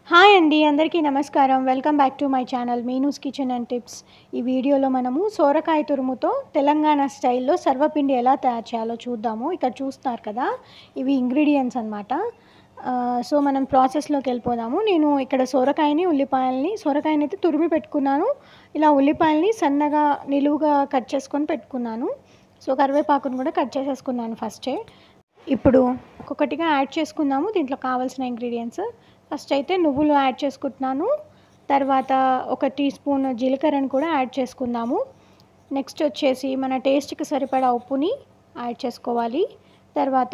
hi అండి అందరికీ నమస్కారం welcome back to my channel Meenu's kitchen and tips ఈ వీడియోలో మనము సోరకాయ తురుముతో తెలంగాణ స్టైల్లో సర్వపిండి ఎలా తయారు చేయాలో చూద్దాము ఇక్కడ చూస్తున్నారు కదా ఇవి ఇంగ్రీడియంట్స్ అనమాట సో మనం ప్రాసెస్లోకి వెళ్ళిపోదాము నేను ఇక్కడ సోరకాయని ఉల్లిపాయల్ని సోరకాయని అయితే తురిమి పెట్టుకున్నాను ఇలా ఉల్లిపాయల్ని సన్నగా నిలువుగా కట్ చేసుకొని పెట్టుకున్నాను సో కరివేపాకును కూడా కట్ చేసేసుకున్నాను ఫస్టే ఇప్పుడు ఒక్కొక్కటిగా యాడ్ చేసుకుందాము దీంట్లో కావాల్సిన ఇంగ్రీడియంట్స్ ఫస్ట్ అయితే నువ్వులు యాడ్ చేసుకుంటున్నాను తర్వాత ఒక టీ స్పూన్ జీలకర్రను కూడా యాడ్ చేసుకుందాము నెక్స్ట్ వచ్చేసి మన టేస్ట్కి సరిపడా ఉప్పుని యాడ్ చేసుకోవాలి తర్వాత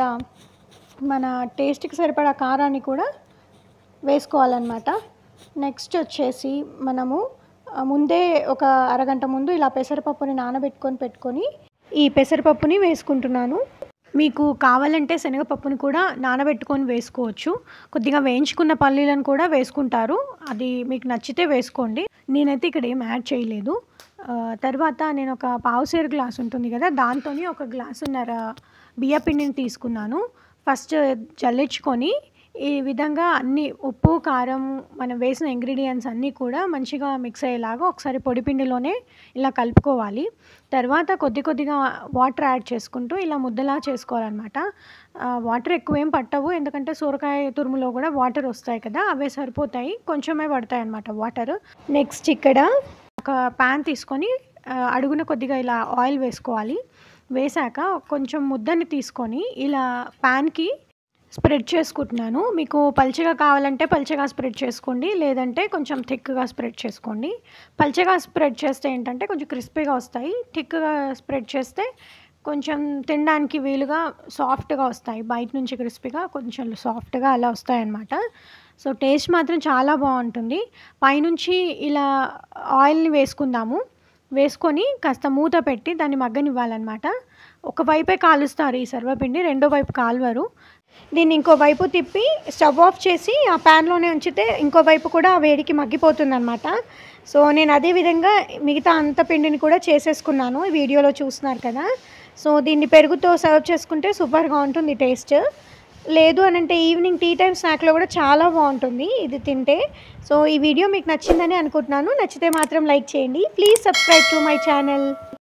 మన టేస్ట్కి సరిపడా కారాన్ని కూడా వేసుకోవాలన్నమాట నెక్స్ట్ వచ్చేసి మనము ఆ, ముందే ఒక అరగంట ముందు ఇలా పెసరపప్పుని నానబెట్టుకొని పెట్టుకొని ఈ పెసరపప్పుని వేసుకుంటున్నాను మీకు కావాలంటే శనగపప్పుని కూడా నానబెట్టుకొని వేసుకోవచ్చు కొద్దిగా వేయించుకున్న పల్లీలను కూడా వేసుకుంటారు అది మీకు నచ్చితే వేసుకోండి నేనైతే ఇక్కడ ఏం యాడ్ చేయలేదు ఆ, తర్వాత నేను ఒక పావుసేరు గ్లాస్ ఉంటుంది కదా దాంతో ఒక గ్లాసున్నర బియ్యపిండిని తీసుకున్నాను ఫస్ట్ జల్లించుకొని ఈ విధంగా అన్ని ఉప్పు కారం మనం వేసిన ఇంగ్రీడియంట్స్ అన్నీ కూడా మంచిగా మిక్స్ అయ్యేలాగా ఒకసారి పొడిపిండిలోనే ఇలా కలుపుకోవాలి తర్వాత కొద్ది కొద్దిగా వాటర్ యాడ్ చేసుకుంటూ ఇలా ముద్దలా చేసుకోవాలన్నమాట ఆ, వాటర్ ఎక్కువ ఏం పట్టవు ఎందుకంటే సొరకాయ తురుములో కూడా వాటర్ వస్తాయి కదా అవే సరిపోతాయి కొంచెమే పడతాయి అన్నమాట వాటర్ నెక్స్ట్ ఇక్కడ ఒక ప్యాన్ తీసుకొని ఆ, అడుగున కొద్దిగా ఇలా ఆయిల్ వేసుకోవాలి వేసాక కొంచెం ముద్దని తీసుకొని ఇలా ప్యాన్కి స్ప్రెడ్ చేసుకుంటున్నాను మీకు పల్చగా కావాలంటే పల్చగా స్ప్రెడ్ చేసుకోండి లేదంటే కొంచెం థిక్గా స్ప్రెడ్ చేసుకోండి పల్చగా స్ప్రెడ్ చేస్తే ఏంటంటే కొంచెం క్రిస్పీగా వస్తాయి థిక్గా స్ప్రెడ్ చేస్తే కొంచెం తినడానికి వీలుగా సాఫ్ట్గా వస్తాయి బయట నుంచి క్రిస్పీగా కొంచెం సాఫ్ట్గా అలా వస్తాయి అన్నమాట సో టేస్ట్ మాత్రం చాలా బాగుంటుంది పైనుంచి ఇలా ఆయిల్ని వేసుకుందాము వేసుకొని కాస్త మూత పెట్టి దాన్ని మగ్గనివ్వాలన్నమాట ఒక వైపే కాలుస్తారు ఈ సర్వపిండి రెండో వైపు కాలువరు దీన్ని ఇంకో వైపు తిప్పి స్టవ్ ఆఫ్ చేసి ఆ ప్యాన్లోనే ఉంచితే ఇంకో వైపు కూడా ఆ వేడికి మగ్గిపోతుంది అనమాట సో నేను అదే విధంగా మిగతా అంత పిండిని కూడా చేసేసుకున్నాను ఈ వీడియోలో చూస్తున్నారు కదా సో దీన్ని పెరుగుతో సర్వ్ చేసుకుంటే సూపర్గా ఉంటుంది టేస్ట్ లేదు అని అంటే ఈవినింగ్ టీ టైం స్నాక్లో కూడా చాలా బాగుంటుంది ఇది తింటే సో ఈ వీడియో మీకు నచ్చిందని అనుకుంటున్నాను నచ్చితే మాత్రం లైక్ చేయండి please subscribe to my channel